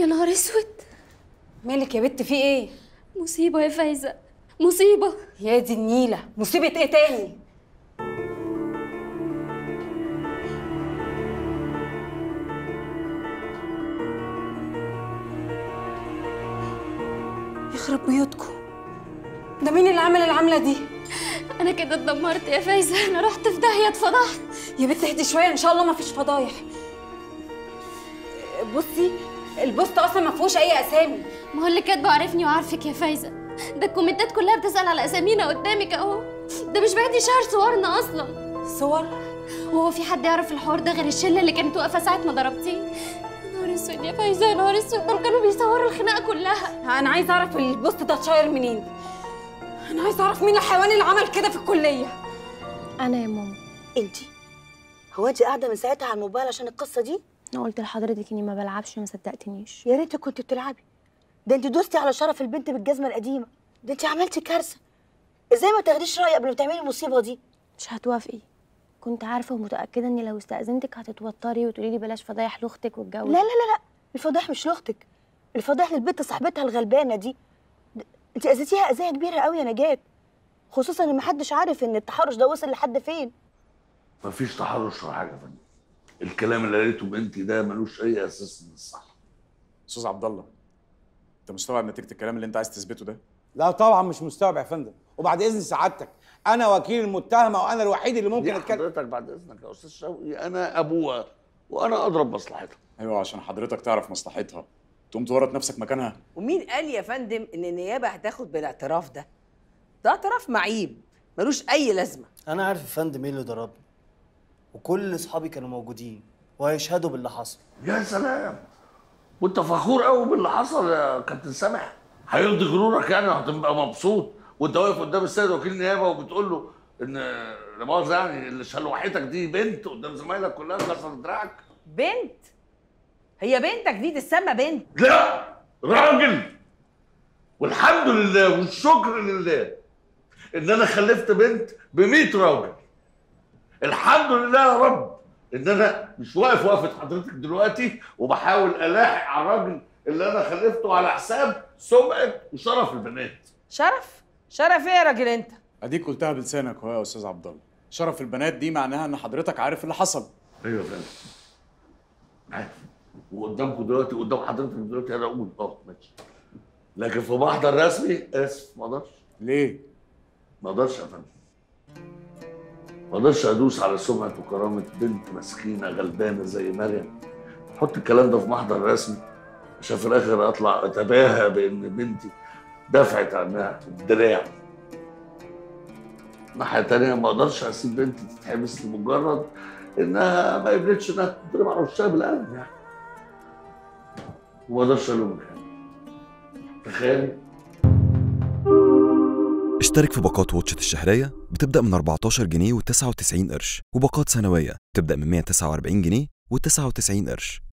يا نهار اسود مالك يا بت في ايه مصيبه يا فايزه مصيبه يا دي النيله مصيبه ايه تاني يخرب بيوتكم ده مين اللي عمل العمله دي انا كده اتدمرت يا فايزه انا رحت في داهيه اتفضحت يا بت اهدي شويه ان شاء الله ما فيش فضايح بصي البوست اصلا ما فيهوش اي اسامي ما هو اللي كاتبه عارفني وعارفك يا فايزه ده الكومنتات كلها بتسال على اسامينا قدامك اهو ده مش بعد شهر صورنا اصلا صور وهو في حد يعرف الحوار ده غير الشله اللي كانت واقفه ساعه ما ضربتيه يا نهار اسود يا فايزه يا نهار اسود دول كانوا بيصوروا الخناقه كلها انا عايزه اعرف البوست ده اتشير منين انا عايزه اعرف مين الحيوان اللي عمل كده في الكليه انا يا ماما انتي هو انت قاعده من ساعتها على الموبايل عشان القصه دي انا قلت لحضرتك اني ما بلعبش ما صدقتنيش يا ريتك كنت بتلعبي ده انت دوستي على شرف البنت بالجزمه القديمه ده انت عملتي كارثه ازاي ما تاخديش رايي قبل ما تعملي المصيبه دي مش هتوافقي كنت عارفه ومتاكده اني لو استاذنتك هتتوتري وتقولي لي بلاش فضايح لاختك والجو لا لا لا لا الفضايح مش لاختك الفضايح للبنت صاحبتها الغلبانه دي د- انت اذيتيها اذيه كبيره قوي يا نجاة خصوصا ان محدش عارف ان التحرش ده وصل لحد فين مفيش تحرش ولا حاجه يا فندم الكلام اللي قالته بنتي ده ملوش اي اساس من الصح استاذ عبد الله انت مستوعب نتيجه الكلام اللي انت عايز تثبته ده لا طبعا مش مستوعب يا فندم وبعد اذن سعادتك انا وكيل المتهمه وانا الوحيد اللي ممكن يا اتكلم حضرتك بعد اذنك يا استاذ شوقي انا ابوها وانا اضرب مصلحتها ايوه عشان حضرتك تعرف مصلحتها تقوم تورط نفسك مكانها ومين قال يا فندم ان النيابه هتاخد بالاعتراف ده ده اعتراف معيب ملوش اي لازمه انا عارف يا فندم ايه اللي ضربني وكل اصحابي كانوا موجودين وهيشهدوا باللي حصل يا سلام وانت فخور قوي باللي حصل يا كابتن سامح هيرضي غرورك يعني وهتبقى مبسوط وانت واقف قدام السيد وكيل النيابه وبتقول له ان لا مؤاخذه يعني اللي شلوحتك دي بنت قدام زمايلك كلها كسر دراعك بنت هي بنتك دي تسمى بنت لا راجل والحمد لله والشكر لله ان انا خلفت بنت ب 100 راجل الحمد لله يا رب ان انا مش واقف وقفه حضرتك دلوقتي وبحاول الاحق على الراجل اللي انا خلفته على حساب سمعه وشرف البنات شرف شرف ايه يا راجل انت اديك قلتها بلسانك اهو يا استاذ عبد الله شرف البنات دي معناها ان حضرتك عارف اللي حصل ايوه فعلا عارف وقدامكم دلوقتي قدام حضرتك دلوقتي انا اقول اه ماشي لكن في محضر رسمي اسف ما اقدرش ليه ما اقدرش يا فندم ما اقدرش ادوس على سمعه وكرامه بنت مسكينه غلبانه زي مريم حط الكلام ده في محضر رسمي عشان في الاخر اطلع اتباهى بان بنتي دفعت عنها الدراع ناحية تانية ما اقدرش اسيب بنتي تتحبس لمجرد انها ما قبلتش انها تضرب على وشها بالقلم يعني وما اقدرش الومك يعني تخيلي اشترك في باقات واتشت الشهرية بتبدأ من 14 جنيه و99 قرش وباقات سنوية بتبدأ من 149 جنيه و99 قرش